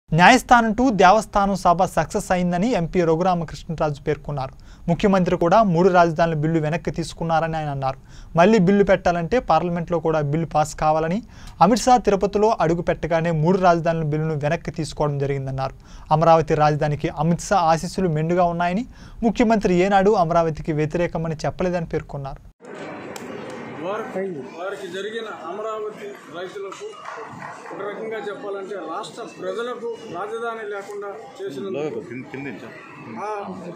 న్యాయస్థానం టు దేవస్థానం సభ సక్సెస్ అయిందని ఎంపీ రఘురామకృష్ణరాజు పేర్కొన్నారు ముఖ్యమంత్రి కూడా మూడు రాజధానుల బిల్లు వెనక్కి తీసుకున్నారని ఆయన అన్నారు మళ్ళీ బిల్లు పెట్టాలంటే పార్లమెంట్లో కూడా బిల్లు పాస్ కావాలని అమిత్ షా తిరుపతిలో అడుగు పెట్టగానే మూడు రాజధానుల బిల్లును వెనక్కి తీసుకోవడం జరిగిందన్నారు అమరావతి రాజధానికి అమిత్ షా ఆశీస్సులు మెండుగా ఉన్నాయని ముఖ్యమంత్రి ఏనాడు అమరావతికి వ్యతిరేకమని చెప్పలేదని పేర్కొన్నారు వారికి వారికి జరిగిన అమరావతి రైతులకు ఒక రకంగా చెప్పాలంటే రాష్ట్ర ప్రజలకు రాజధాని లేకుండా చేసిన ఆ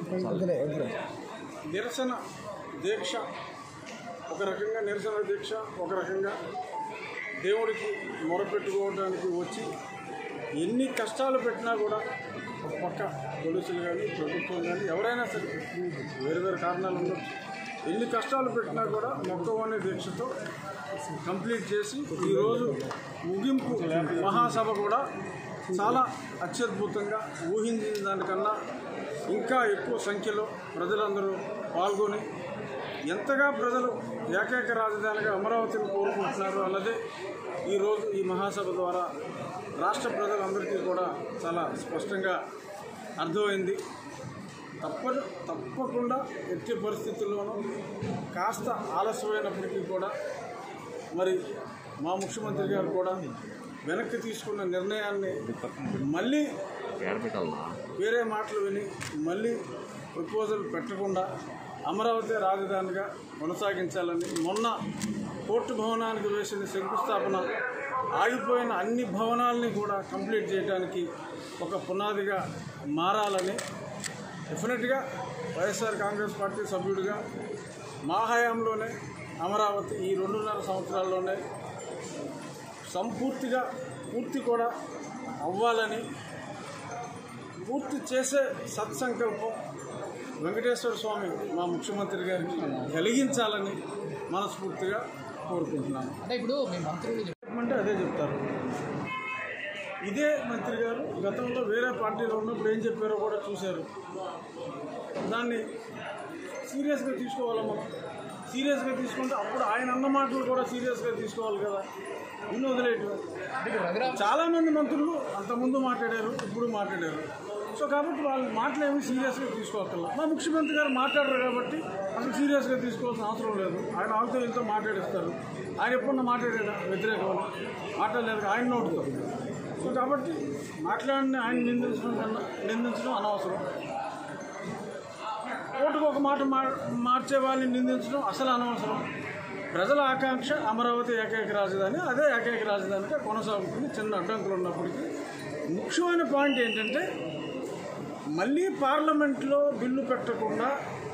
నిరసన దీక్ష ఒక రకంగా నిరసన దీక్ష ఒక రకంగా దేవుడికి మొరపెట్టుకోవడానికి వచ్చి ఎన్ని కష్టాలు పెట్టినా కూడా ఒక పక్క పోలీసులు కానీ ప్రభుత్వం కానీ ఎవరైనా సరే వేరు వేరు కారణాలు ఉండొచ్చు ఎన్ని కష్టాలు పెట్టినా కూడా మొక్కవనే దీక్షతో కంప్లీట్ చేసి ఈరోజు ముగింపు మహాసభ కూడా చాలా అత్యద్భుతంగా ఊహించిన దానికన్నా ఇంకా ఎక్కువ సంఖ్యలో ప్రజలందరూ పాల్గొని ఎంతగా ప్రజలు ఏకైక రాజధానిగా అమరావతిని కోరుకుంటున్నారు అన్నదే ఈరోజు ఈ మహాసభ ద్వారా రాష్ట్ర ప్రజలందరికీ కూడా చాలా స్పష్టంగా అర్థమైంది తప్పదు తప్పకుండా ఎట్టి పరిస్థితుల్లోనూ కాస్త ఆలస్యమైనప్పటికీ కూడా మరి మా ముఖ్యమంత్రి గారు కూడా వెనక్కి తీసుకున్న నిర్ణయాన్ని మళ్ళీ వేరే మాటలు విని మళ్ళీ ప్రపోజల్ పెట్టకుండా అమరావతి రాజధానిగా కొనసాగించాలని మొన్న కోర్టు భవనానికి వేసిన శంకుస్థాపన ఆగిపోయిన అన్ని భవనాలని కూడా కంప్లీట్ చేయడానికి ఒక పునాదిగా మారాలని డెఫినెట్గా వైఎస్ఆర్ కాంగ్రెస్ పార్టీ సభ్యుడిగా మా హయాంలోనే అమరావతి ఈ రెండున్నర సంవత్సరాల్లోనే సంపూర్తిగా పూర్తి కూడా అవ్వాలని పూర్తి చేసే సత్సంకల్పం వెంకటేశ్వర స్వామి మా ముఖ్యమంత్రి గారికి కలిగించాలని మనస్ఫూర్తిగా కోరుకుంటున్నాను అంటే ఇప్పుడు మీ మంత్రులు అంటే అదే చెప్తారు ఇదే మంత్రి గారు గతంలో వేరే పార్టీలో ఉన్నప్పుడు ఏం చెప్పారో కూడా చూశారు దాన్ని సీరియస్గా తీసుకోవాలా మనం సీరియస్గా తీసుకుంటే అప్పుడు ఆయన అన్న మాటలు కూడా సీరియస్గా తీసుకోవాలి కదా ఇన్ని వదిలేయటం రఘురామ్ చాలామంది మంత్రులు అంతకుముందు మాట్లాడారు ఇప్పుడు మాట్లాడారు సో కాబట్టి వాళ్ళ మాటలు ఏమి సీరియస్గా తీసుకోవట్లేదు మా ముఖ్యమంత్రి గారు మాట్లాడరు కాబట్టి అసలు సీరియస్గా తీసుకోవాల్సిన అవసరం లేదు ఆయన వాళ్ళతో వీళ్ళతో మాట్లాడిస్తారు ఆయన ఎప్పుడన్నా మాట్లాడాడా వ్యతిరేకం మాట్లాడలేదు ఆయన నోటుతో సో కాబట్టి మాట్లాడిన ఆయన నిందించడం కన్నా నిందించడం అనవసరం ఓటుకు ఒక మాట మా మార్చే వాళ్ళని నిందించడం అసలు అనవసరం ప్రజల ఆకాంక్ష అమరావతి ఏకైక రాజధాని అదే ఏకైక రాజధానిగా కొనసాగుతుంది చిన్న అడ్డంకులు ఉన్నప్పటికీ ముఖ్యమైన పాయింట్ ఏంటంటే మళ్ళీ పార్లమెంట్లో బిల్లు పెట్టకుండా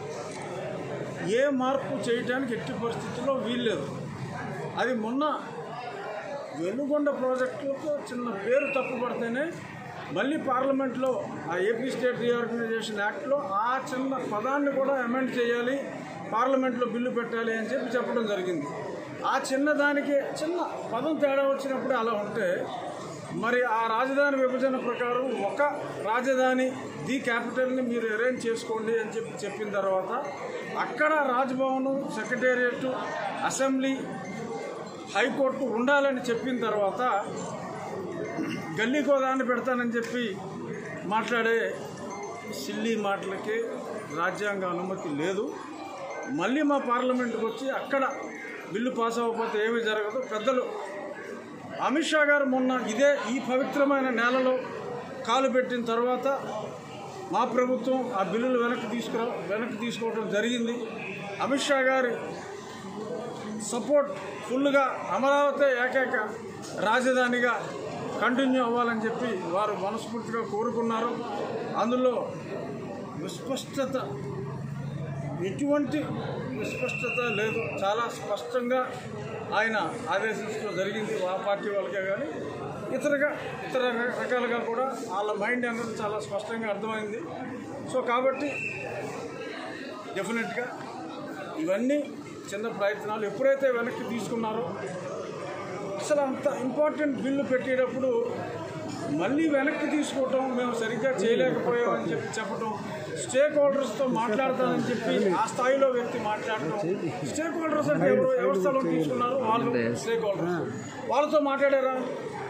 ఏ మార్పు చేయడానికి ఎట్టి పరిస్థితుల్లో వీల్లేదు అది మొన్న వెలుగొండ ప్రాజెక్టులతో చిన్న పేరు తప్పుపడితేనే మళ్ళీ పార్లమెంట్లో ఆ ఏపీ స్టేట్ రీఆర్గనైజేషన్ యాక్ట్లో ఆ చిన్న పదాన్ని కూడా అమెండ్ చేయాలి పార్లమెంట్లో బిల్లు పెట్టాలి అని చెప్పి చెప్పడం జరిగింది ఆ చిన్న దానికి చిన్న పదం తేడా వచ్చినప్పుడు అలా ఉంటే మరి ఆ రాజధాని విభజన ప్రకారం ఒక రాజధాని ది క్యాపిటల్ని మీరు అరేంజ్ చేసుకోండి అని చెప్పి చెప్పిన తర్వాత అక్కడ రాజ్భవన్ సెక్రటేరియట్ అసెంబ్లీ హైకోర్టు ఉండాలని చెప్పిన తర్వాత గల్లీ గోదాన్ని పెడతానని చెప్పి మాట్లాడే సిల్లీ మాటలకి రాజ్యాంగ అనుమతి లేదు మళ్ళీ మా పార్లమెంట్కి వచ్చి అక్కడ బిల్లు పాస్ అవ్వకపోతే ఏమీ జరగదు పెద్దలు అమిత్ షా గారు మొన్న ఇదే ఈ పవిత్రమైన నేలలో కాలు పెట్టిన తర్వాత మా ప్రభుత్వం ఆ బిల్లులు వెనక్కి తీసుకురా వెనక్కి తీసుకోవడం జరిగింది అమిత్ షా గారి సపోర్ట్ ఫుల్గా అమరావతి ఏకైక రాజధానిగా కంటిన్యూ అవ్వాలని చెప్పి వారు మనస్ఫూర్తిగా కోరుకున్నారు అందులో విస్పష్టత ఎటువంటి విస్పష్టత లేదు చాలా స్పష్టంగా ఆయన ఆదేశించడం జరిగింది ఆ పార్టీ వాళ్ళకే కానీ ఇతరగా ఇతర రకాలుగా కూడా వాళ్ళ మైండ్ అనేది చాలా స్పష్టంగా అర్థమైంది సో కాబట్టి డెఫినెట్గా ఇవన్నీ చిన్న ప్రయత్నాలు ఎప్పుడైతే వెనక్కి తీసుకున్నారో అసలు అంత ఇంపార్టెంట్ బిల్లు పెట్టేటప్పుడు మళ్ళీ వెనక్కి తీసుకోవటం మేము సరిగ్గా చేయలేకపోయాం అని చెప్పి చెప్పటం స్టేక్ హోల్డర్స్తో మాట్లాడతానని చెప్పి ఆ స్థాయిలో వ్యక్తి మాట్లాడటం స్టేక్ హోల్డర్స్ అంటే ఎవరు ఎవరి స్థలం తీసుకున్నారు వాళ్ళు స్టేక్ హోల్డర్స్ వాళ్ళతో మాట్లాడారా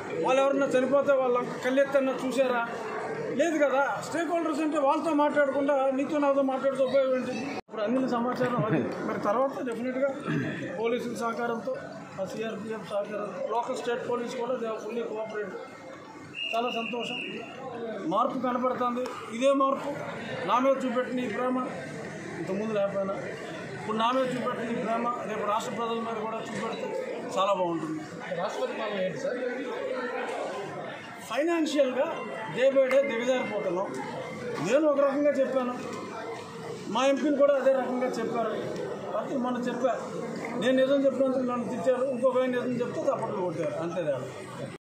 వాళ్ళు ఎవరన్నా చనిపోతే వాళ్ళ కళ్ళెత్తన్నా చూసారా లేదు కదా స్టేక్ హోల్డర్స్ అంటే వాళ్ళతో మాట్లాడకుండా నీతో నాతో మాట్లాడుతూ ఉపయోగం ఏంటి ఇప్పుడు అందిన సమాచారం అది మరి తర్వాత డెఫినెట్గా పోలీసుల సహకారంతో ఆ సిఆర్పిఎఫ్ సహకారంతో లోకల్ స్టేట్ పోలీస్ కూడా దే ఫుల్లీ కోఆపరేట్ చాలా సంతోషం మార్పు కనపడుతుంది ఇదే మార్పు నా మీద చూపెట్టిన ఈ ప్రేమ ఇంతకుముందు లేకపోయినా ఇప్పుడు నా మీద చూపెట్టిన ఈ ప్రేమ రేపు రాష్ట్ర ప్రజల మీద కూడా చూపెడితే చాలా బాగుంటుంది రాష్ట్రపతి పాలన ఏంటి సార్ ఫైనాన్షియల్గా డే బై డే దిగజారిపోతున్నాం నేను ఒక రకంగా చెప్పాను మా ఎంపీలు కూడా అదే రకంగా చెప్పారు కాబట్టి మనం చెప్పారు నేను నిజం చెప్పినందుకు నన్ను తిట్టారు ఇంకొక ఆయన నిజం చెప్తే తప్పట్లు కొట్టారు అంతే తేడా